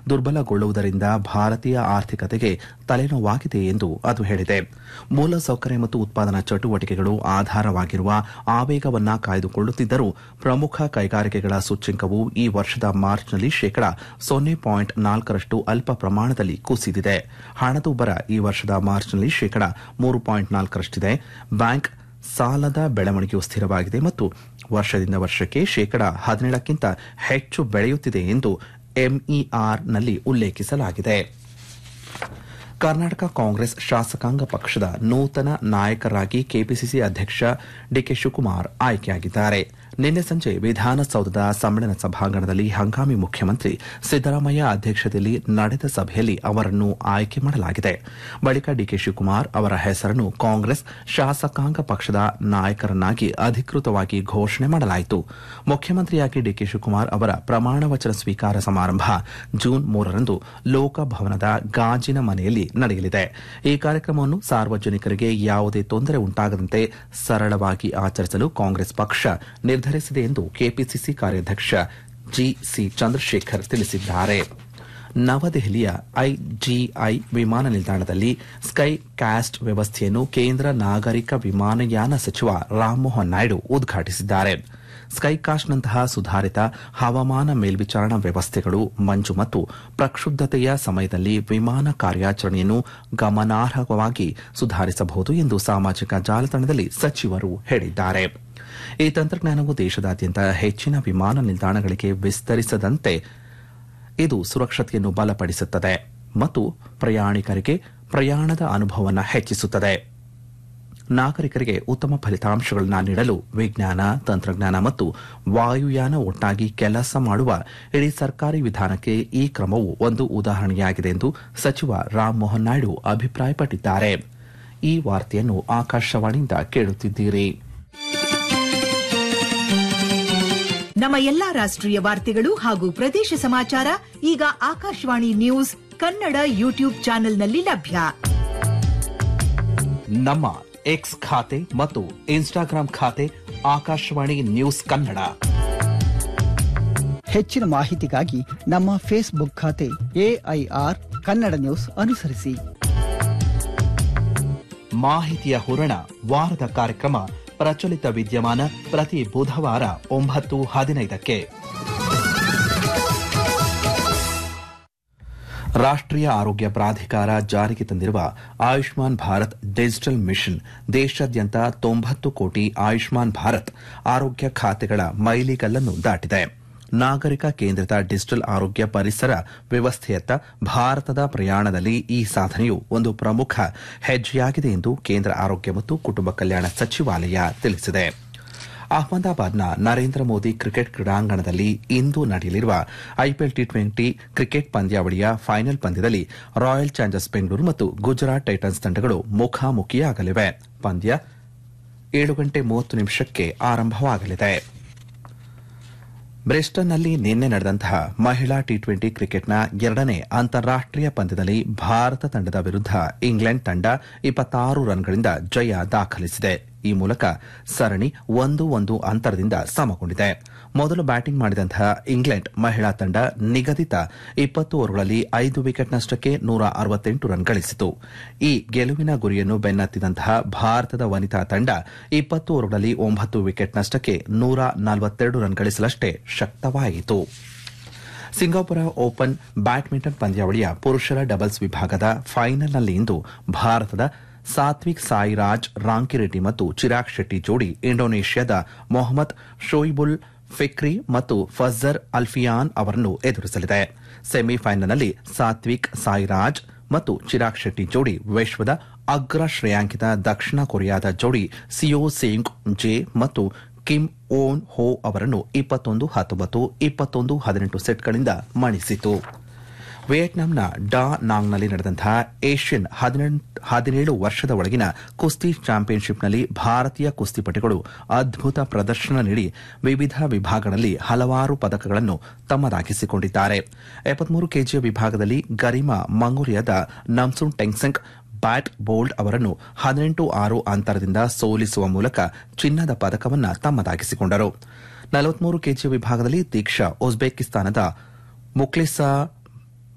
ದುರ್ಬಲಗೊಳ್ಳುವುದರಿಂದ ಭಾರತೀಯ ಆರ್ಥಿಕತೆಗೆ ತಲೆನೋವಾಗಿದೆ ಎಂದು ಅದು ಹೇಳಿದೆ ಮೂಲಸೌಕರ್ಯ ಮತ್ತು ಉತ್ಪಾದನಾ ಚಟುವಟಿಕೆಗಳು ಆಧಾರವಾಗಿರುವ ಆವೇಗವನ್ನ ಕಾಯ್ದುಕೊಳ್ಳುತ್ತಿದ್ದರೂ ಪ್ರಮುಖ ಕೈಗಾರಿಕೆಗಳ ಸೂಚ್ಯಂಕವು ಈ ವರ್ಷದ ಮಾರ್ಚ್ನಲ್ಲಿ ಶೇಕಡಾ ಸೊನ್ನೆ ಪಾಯಿಂಟ್ ನಾಲ್ಕರಷ್ಟು ಅಲ್ಪ ಪ್ರಮಾಣದಲ್ಲಿ ಕುಸಿದಿದೆ ಹಣದುಬ್ಬರ ಈ ವರ್ಷದ ಮಾರ್ಚ್ನಲ್ಲಿ ಶೇಕಡಾ ಮೂರು ಪಾಯಿಂಟ್ ನಾಲ್ಕರಷ್ಟಿದೆ ಬ್ಯಾಂಕ್ ಸಾಲದ ಬೆಳವಣಿಗೆಯು ಸ್ಥಿರವಾಗಿದೆ ಮತ್ತು ವರ್ಷದಿಂದ ವರ್ಷಕ್ಕೆ ಶೇಕಡಾ ಹದಿನೇಳಕ್ಕಿಂತ ಹೆಚ್ಚು ಬೆಳೆಯುತ್ತಿದೆ ಎಂದು ಎಂಇಆರ್ನಲ್ಲಿ ಉಲ್ಲೇಖಿಸಲಾಗಿದೆ ಕರ್ನಾಟಕ ಕಾಂಗ್ರೆಸ್ ಶಾಸಕಾಂಗ ಪಕ್ಷದ ನೂತನ ನಾಯಕರಾಗಿ ಕೆಪಿಸಿಸಿ ಅಧ್ಯಕ್ಷ ಡಿಕೆ ಶಿವಕುಮಾರ್ ಆಯ್ಕೆಯಾಗಿದ್ದಾರೆ ನಿನ್ನೆ ಸಂಜೆ ವಿಧಾನಸೌಧದ ಸಮ್ಮೇಳನ ಸಭಾಂಗಣದಲ್ಲಿ ಹಂಗಾಮಿ ಮುಖ್ಯಮಂತ್ರಿ ಸಿದ್ದರಾಮಯ್ಯ ಅಧ್ಯಕ್ಷತೆಯಲ್ಲಿ ನಡೆದ ಸಭೆಯಲ್ಲಿ ಅವರನ್ನು ಆಯ್ಕೆ ಮಾಡಲಾಗಿದೆ ಬಳಿಕ ಡಿಕೆ ಶಿವಕುಮಾರ್ ಅವರ ಹೆಸರನ್ನು ಕಾಂಗ್ರೆಸ್ ಶಾಸಕಾಂಗ ಪಕ್ಷದ ನಾಯಕರನ್ನಾಗಿ ಅಧಿಕೃತವಾಗಿ ಘೋಷಣೆ ಮಾಡಲಾಯಿತು ಮುಖ್ಯಮಂತ್ರಿಯಾಗಿ ಡಿಕೆ ಶಿವಕುಮಾರ್ ಅವರ ಪ್ರಮಾಣ ವಚನ ಸ್ವೀಕಾರ ಸಮಾರಂಭ ಜೂನ್ ಮೂರರಂದು ಲೋಕಭವನದ ಗಾಜಿನ ಮನೆಯಲ್ಲಿ ನಡೆಯಲಿದೆ ಈ ಕಾರ್ಯಕ್ರಮವನ್ನು ಸಾರ್ವಜನಿಕರಿಗೆ ಯಾವುದೇ ತೊಂದರೆ ಉಂಟಾಗದಂತೆ ಸರಳವಾಗಿ ಆಚರಿಸಲು ಕಾಂಗ್ರೆಸ್ ಪಕ್ಷ ನಿರ್ಧರಿಸಿದೆ ಎಂದು ಕೆಪಿಸಿಸಿ ಕಾರ್ಯಾಧ್ಯಕ್ಷ ಜಿಸಿ ಚಂದ್ರಶೇಖರ್ ತಿಳಿಸಿದ್ದಾರೆ ನವದೆಹಲಿಯ ಐಜಿಐ ವಿಮಾನ ನಿಲ್ದಾಣದಲ್ಲಿ ಸ್ಕೈ ಕ್ಯಾಸ್ಟ್ ವ್ಯವಸ್ಥೆಯನ್ನು ಕೇಂದ್ರ ನಾಗರಿಕ ವಿಮಾನಯಾನ ಸಚಿವ ರಾಮಮೋಹನ್ ನಾಯ್ಡು ಉದ್ಘಾಟಿಸಿದ್ದಾರೆ ಸ್ಕೈಕಾಸ್ಟ್ನಂತಹ ಸುಧಾರಿತ ಹವಾಮಾನ ಮೇಲ್ವಿಚಾರಣಾ ವ್ಯವಸ್ಥೆಗಳು ಮಂಜು ಮತ್ತು ಪ್ರಕ್ಷುಬ್ಧತೆಯ ಸಮಯದಲ್ಲಿ ವಿಮಾನ ಕಾರ್ಯಾಚರಣೆಯನ್ನು ಗಮನಾರ್ಹವಾಗಿ ಸುಧಾರಿಸಬಹುದು ಎಂದು ಸಾಮಾಜಿಕ ಜಾಲತಾಣದಲ್ಲಿ ಸಚಿವರು ಹೇಳಿದ್ದಾರೆ ಈ ತಂತ್ರಜ್ಞಾನವು ದೇಶದಾದ್ಯಂತ ಹೆಚ್ಚಿನ ವಿಮಾನ ನಿಲ್ದಾಣಗಳಿಗೆ ವಿಸ್ತರಿಸದಂತೆ ಇದು ಸುರಕ್ಷತೆಯನ್ನು ಬಲಪಡಿಸುತ್ತದೆ ಮತ್ತು ಪ್ರಯಾಣಿಕರಿಗೆ ಪ್ರಯಾಣದ ಅನುಭವವನ್ನು ಹೆಚ್ಚಿಸುತ್ತದೆ ನಾಗರಿಕರಿಗೆ ಉತ್ತಮ ಫಲಿತಾಂಶಗಳನ್ನು ನೀಡಲು ವಿಜ್ಞಾನ ತಂತ್ರಜ್ಞಾನ ಮತ್ತು ವಾಯುಯಾನ ಒಟ್ಟಾಗಿ ಕೆಲಸ ಮಾಡುವ ಇಡೀ ಸರ್ಕಾರಿ ವಿಧಾನಕ್ಕೆ ಈ ಕ್ರಮವು ಒಂದು ಉದಾಹರಣೆಯಾಗಿದೆ ಎಂದು ಸಚಿವ ರಾಮಮೋಹನ್ ನಾಯ್ಡು ಅಭಿಪ್ರಾಯಪಟ್ಟಿದ್ದಾರೆ ಈ ವಾರ್ತೆಯನ್ನು ಆಕಾಶವಾಣಿಯಿಂದ ಕೇಳುತ್ತಿದ್ದೀರಿ ನಮ್ಮ ಎಲ್ಲಾ ರಾಷ್ಟ್ರೀಯ ವಾರ್ತೆಗಳು ಹಾಗೂ ಪ್ರದೇಶ ಸಮಾಚಾರ ಈಗ ಆಕಾಶವಾಣಿ ನ್ಯೂಸ್ ಕನ್ನಡ ಯೂಟ್ಯೂಬ್ ಚಾನೆಲ್ನಲ್ಲಿ ಲಭ್ಯ ನಮ್ಮ ಎಕ್ಸ್ ಖಾತೆ ಮತ್ತು ಇನ್ಸ್ಟಾಗ್ರಾಂ ಖಾತೆ ಆಕಾಶವಾಣಿ ನ್ಯೂಸ್ ಕನ್ನಡ ಹೆಚ್ಚಿನ ಮಾಹಿತಿಗಾಗಿ ನಮ್ಮ ಫೇಸ್ಬುಕ್ ಖಾತೆ ಎಐಆರ್ ಕನ್ನಡ ನ್ಯೂಸ್ ಅನುಸರಿಸಿ ಮಾಹಿತಿಯ ಹೂರಣ ವಾರದ ಕಾರ್ಯಕ್ರಮ ಪ್ರಚಲಿತ ವಿದ್ಯಮಾನ ಪ್ರತಿ ಬುಧವಾರ ಒಂಬತ್ತು ಹದಿನೈದಕ್ಕೆ ರಾಷ್ಟ್ರೀಯ ಆರೋಗ್ಯ ಪ್ರಾಧಿಕಾರ ಜಾರಿಗೆ ತಂದಿರುವ ಆಯುಷ್ಮಾನ್ ಭಾರತ್ ಡಿಜಿಟಲ್ ಮಿಷನ್ ದೇಶಾದ್ಯಂತ ತೊಂಬತ್ತು ಕೋಟಿ ಆಯುಷ್ಮಾನ್ ಭಾರತ್ ಆರೋಗ್ಯ ಖಾತೆಗಳ ಮೈಲಿಗಲ್ಲನ್ನು ದಾಟಿದೆ ನಾಗರಿಕ ಕೇಂದ್ರಿತ ಡಿಜಿಟಲ್ ಆರೋಗ್ಯ ಪರಿಸರ ವ್ಯವಸ್ಥೆಯತ್ತ ಭಾರತದ ಪ್ರಯಾಣದಲ್ಲಿ ಈ ಸಾಧನೆಯು ಒಂದು ಪ್ರಮುಖ ಹೆಜ್ಜೆಯಾಗಿದೆ ಎಂದು ಕೇಂದ್ರ ಆರೋಗ್ಯ ಮತ್ತು ಕುಟುಂಬ ಕಲ್ಯಾಣ ಸಚಿವಾಲಯ ತಿಳಿಸಿದೆ ಅಹಮದಾಬಾದ್ನ ನರೇಂದ್ರ ಮೋದಿ ಕ್ರಿಕೆಟ್ ಕ್ರೀಡಾಂಗಣದಲ್ಲಿ ಇಂದು ನಡೆಯಲಿರುವ ಐಪಿಎಲ್ ಟಿ ಟ್ವೆಂಟಿ ಕ್ರಿಕೆಟ್ ಪಂದ್ಯಾವಳಿಯ ಫೈನಲ್ ಪಂದ್ಯದಲ್ಲಿ ರಾಯಲ್ ಚಾಲೆಂಜರ್ಸ್ ಬೆಂಗಳೂರು ಮತ್ತು ಗುಜರಾತ್ ಟೈಟನ್ಸ್ ತಂಡಗಳು ಮುಖಾಮುಖಿಯಾಗಲಿವೆ ಪಂದ್ಯ ಏಳು ಗಂಟೆ ಮೂವತ್ತು ನಿಮಿಷಕ್ಕೆ ಆರಂಭವಾಗಲಿದೆ ಬ್ರಿಸ್ಟನ್ನಲ್ಲಿ ನಿನ್ನೆ ನಡೆದಂತಹ ಮಹಿಳಾ ಟಿ ಟ್ವೆಂಟಿ ಕ್ರಿಕೆಟ್ನ ಎರಡನೇ ಅಂತಾರಾಷ್ಟೀಯ ಪಂದ್ಯದಲ್ಲಿ ಭಾರತ ತಂಡದ ವಿರುದ್ಧ ಇಂಗ್ಲೆಂಡ್ ತಂಡ ಇಪ್ಪತ್ತಾರು ರನ್ಗಳಿಂದ ಜಯ ದಾಖಲಿಸಿದೆ ಈ ಮೂಲಕ ಸರಣಿ ಒಂದು ಒಂದು ಅಂತರದಿಂದ ಸಮಗೊಂಡಿದೆ ಮೊದಲು ಬ್ಯಾಟಿಂಗ್ ಮಾಡಿದಂತಹ ಇಂಗ್ಲೆಂಡ್ ಮಹಿಳಾ ತಂಡ ನಿಗದಿತ ಇಪ್ಪತ್ತು ಓವರ್ಗಳಲ್ಲಿ ಐದು ವಿಕೆಟ್ನಷ್ಟಕ್ಕೆ ನೂರ ಅರವತ್ತೆಂಟು ರನ್ ಗಳಿಸಿತು ಈ ಗೆಲುವಿನ ಗುರಿಯನ್ನು ಬೆನ್ನತ್ತಿದಂತಹ ಭಾರತದ ವನಿತಾ ತಂಡ ಇಪ್ಪತ್ತು ಓವರ್ಗಳಲ್ಲಿ ಒಂಬತ್ತು ವಿಕೆಟ್ನಷ್ಟಕ್ಕೆ ನೂರ ನಲವತ್ತೆರಡು ರನ್ ಗಳಿಸಲಷ್ಟೇ ಶಕ್ತವಾಯಿತು ಸಿಂಗಾಪುರ ಓಪನ್ ಬ್ಯಾಡ್ಮಿಂಟನ್ ಪಂದ್ಯಾವಳಿಯ ಪುರುಷರ ಡಬಲ್ಸ್ ವಿಭಾಗದ ಫೈನಲ್ನಲ್ಲಿ ಇಂದು ಭಾರತದ ಸಾತ್ವಿಕ್ ಸಾಯಿರಾಜ್ ರಾಂಕಿರೆಡ್ಡಿ ಮತ್ತು ಚಿರಾಗ್ ಶೆಟ್ಟಿ ಜೋಡಿ ಇಂಡೋನೇಷ್ಯಾದ ಮೊಹಮ್ಮದ್ ಶೋಯಿಬುಲ್ ಫಿಕ್ರಿ ಮತ್ತು ಫಜರ್ ಅಲ್ಫಿಯಾನ್ ಅವರನ್ನು ಎದುರಿಸಲಿದೆ ಸೆಮಿಫೈನಲ್ನಲ್ಲಿ ಸಾತ್ವಿಕ್ ಸಾಯಿರಾಜ್ ಮತ್ತು ಚಿರಾಗ್ ಶೆಟ್ಟಿ ಜೋಡಿ ವಿಶ್ವದ ಅಗ್ರ ಶ್ರೇಯಾಂಕಿತ ದಕ್ಷಿಣ ಕೊರಿಯಾದ ಜೋಡಿ ಸಿಯೋ ಸೇಂಗ್ ಜೆ ಮತ್ತು ಕಿಮ್ ಓನ್ ಹೋ ಅವರನ್ನು ಇಪ್ಪತ್ತೊಂದು ಹತ್ತೊಂಬತ್ತು ಇಪ್ಪತ್ತೊಂದು ಹದಿನೆಂಟು ಸೆಟ್ಗಳಿಂದ ಮಣಿಸಿತು ವಿಯೆಟ್ನಾಂನ ಡಾ ನಾಂಗ್ನಲ್ಲಿ ನಡೆದಂತಹ ಏಷ್ಯನ್ ಹದಿನೇಳು ವರ್ಷದ ಒಳಗಿನ ಕುಸ್ತಿ ಚಾಂಪಿಯನ್ಶಿಪ್ನಲ್ಲಿ ಭಾರತೀಯ ಕುಸ್ತಿಪಟುಗಳು ಅದ್ಭುತ ಪ್ರದರ್ಶನ ನೀಡಿ ವಿವಿಧ ವಿಭಾಗಗಳಲ್ಲಿ ಹಲವಾರು ಪದಕಗಳನ್ನು ತಮ್ಮದಾಗಿಸಿಕೊಂಡಿದ್ದಾರೆ ಎಪ್ಪತ್ಮೂರು ಕೆಜಿಯ ವಿಭಾಗದಲ್ಲಿ ಗರಿಮಾ ಮಂಗೋಲಿಯಾದ ನಮ್ಸುನ್ ಟೆಂಗ್ಸೆಂಗ್ ಬ್ಯಾಟ್ ಬೋಲ್ಡ್ ಅವರನ್ನು ಹದಿನೆಂಟು ಆರು ಅಂತರದಿಂದ ಸೋಲಿಸುವ ಮೂಲಕ ಚಿನ್ನದ ಪದಕವನ್ನು ತಮ್ಮದಾಗಿಸಿಕೊಂಡರು ನಲವತ್ಮೂರು ಕೆಜಿ ವಿಭಾಗದಲ್ಲಿ ದೀಕ್ಷಾ ಉಜ್ಬೇಕಿಸ್ತಾನದ ಮುಕ್ಲಿಸಾ